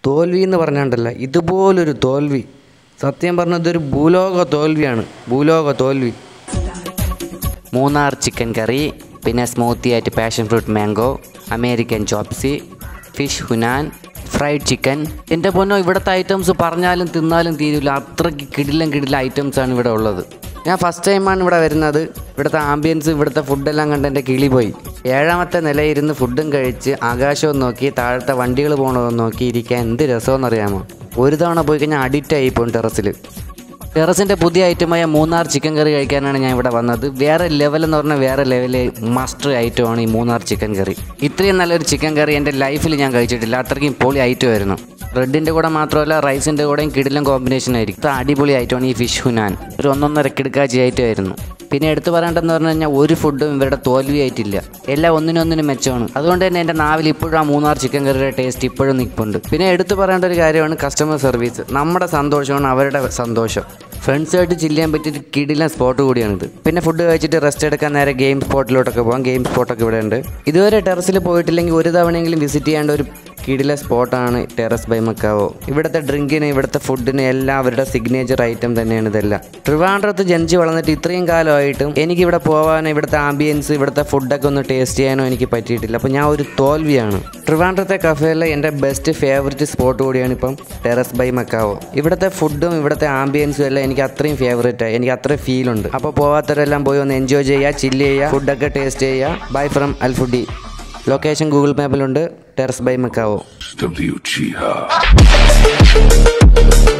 തോൽവി എന്ന് പറഞ്ഞാണ്ടല്ല ഇതുപോലൊരു തോൽവി സത്യം പറഞ്ഞാൽ ഇതൊരു ഭൂലോക തോൽവിയാണ് ഭൂലോക തോൽവി മൂന്നാർ ചിക്കൻ കറി പിന്നെ സ്മൂത്തി ആയിട്ട് passion fruit mango American chop suey fish Hunan fried chicken എൻ്റെ പൊന്നോ ഇവിടുത്തെ ഐറ്റംസ് പറഞ്ഞാലും തിന്നാലും തീരില്ല അത്രയ്ക്ക് കിടിലം കിടിലം ഐറ്റംസ് ആണ് ഇവിടെ ഉള്ളത് ഞാൻ ഫസ്റ്റ് ടൈമാണ് ഇവിടെ വരുന്നത് ഇവിടുത്തെ ആംബിയൻസ് ഇവിടുത്തെ ഫുഡെല്ലാം കണ്ട് എൻ്റെ കിളി പോയി ഏഴാമത്തെ നിലയിരുന്ന് ഫുഡും കഴിച്ച് ആകാശവും നോക്കി താഴത്തെ വണ്ടികൾ പോകണതെന്ന് നോക്കി ഇരിക്കാൻ എന്ത് രസമെന്നറിയാമോ ഒരു തവണ പോയി കഴിഞ്ഞാൽ അഡിക്റ്റ് ആയി പോകും ടെറസിൽ ടെറസിൻ്റെ പുതിയ ഐറ്റമായ മൂന്നാർ ചിക്കൻ കറി കഴിക്കാനാണ് ഞാൻ ഇവിടെ വന്നത് വേറെ ലെവൽ എന്ന് പറഞ്ഞാൽ വേറെ ലെവല് മസ്റ്റർ ഐറ്റമാണ് ഈ മൂന്നാർ ചിക്കൻ കറി ഇത്രയും നല്ലൊരു ചിക്കൻ കറി എൻ്റെ ലൈഫിൽ ഞാൻ കഴിച്ചിട്ടില്ല അത്രയ്ക്കും പൊളി ഐറ്റം ആയിരുന്നു ബ്രെഡിൻ്റെ കൂടെ മാത്രമല്ല റൈസിൻ്റെ കൂടെയും കിടിലം കോമ്പിനേഷൻ ആയിരിക്കും ഇത് അടിപൊളി ഐറ്റമാണ് ഈ ഫിഷ് ഹുനാൻ ഒരു ഒന്നൊന്നര കിടക്കാച്ചി ഐറ്റം ആയിരുന്നു പിന്നെ എടുത്തു പറയേണ്ടതെന്ന് പറഞ്ഞു കഴിഞ്ഞാൽ ഒരു ഫുഡും ഇവരുടെ തോൽവിയായിട്ടില്ല എല്ലാം ഒന്നിനൊന്നിനും മെച്ചമാണ് അതുകൊണ്ട് തന്നെ എൻ്റെ നാവിൽ ഇപ്പോഴും ആ മൂന്നാർ ചിക്കൻ കറിയുടെ ടേസ്റ്റ് ഇപ്പോഴും നിൽപ്പുണ്ട് പിന്നെ എടുത്തു പറയേണ്ട ഒരു കാര്യമാണ് കസ്റ്റമർ സർവീസ് നമ്മുടെ സന്തോഷമാണ് അവരുടെ സന്തോഷം ഫ്രണ്ട്സായിട്ട് ചില്ല് ചെയ്യാൻ പറ്റിയ ഒരു കിടിലൻ സ്പോട്ട് കൂടിയാണിത് പിന്നെ ഫുഡ് കഴിച്ചിട്ട് റെസ്റ്റ് എടുക്കാൻ നേരെ ഗെയിം സ്പോട്ടിലോട്ടൊക്കെ പോകാം ഗെയിം സ്പോട്ടൊക്കെ ഇവിടെ ഉണ്ട് ഇതുവരെ ടെറസിൽ പോയിട്ടില്ലെങ്കിൽ ഒരു തവണയെങ്കിലും വിസിറ്റ് ചെയ്യേണ്ട ഒരു കിടില സ്പോട്ടാണ് ടെറസ് ബൈ മക്കാവോ ഇവിടുത്തെ ഡ്രിങ്കിന് ഇവിടുത്തെ ഫുഡിന് എല്ലാം അവരുടെ സിഗ്നേച്ചർ ഐറ്റം തന്നെയാണ് ഇതെല്ലാം ട്രിവാൻഡ്രത്ത് ജനിച്ച് വളർന്നിട്ട് ഇത്രയും കാലമായിട്ടും എനിക്ക് ഇവിടെ പോകാനോ ഇവിടുത്തെ ആംബിയൻസ് ഇവിടുത്തെ ഫുഡൊക്കെ ഒന്ന് ടേസ്റ്റ് ചെയ്യാനോ എനിക്ക് പറ്റിയിട്ടില്ല അപ്പോൾ ഞാൻ ഒരു തോൽവിയാണ് ട്രിവാൻഡ്രത്തെ കഫേയിലെ എൻ്റെ ബെസ്റ്റ് ഫേവററ്റ് സ്പോട്ട് കൂടിയാണ് ഇപ്പം ടെറസ് ബൈ മക്കാവോ ഇവിടുത്തെ ഫുഡും ഇവിടുത്തെ ആംബിയൻസും എല്ലാം എനിക്ക് അത്രയും ഫേവറേറ്റ് ആയി എനിക്ക് അത്രയും ഫീൽ ഉണ്ട് അപ്പോൾ പോകാത്തവരെല്ലാം പോയി ഒന്ന് എൻജോയ് ചെയ്യുക ചില്ല് ചെയ്യുക ഫുഡൊക്കെ ടേസ്റ്റ് ചെയ്യുക bye from Al Foodie location Google മാപ്പിലുണ്ട് ടെറസ് ബൈ മക്കാവോ WGR.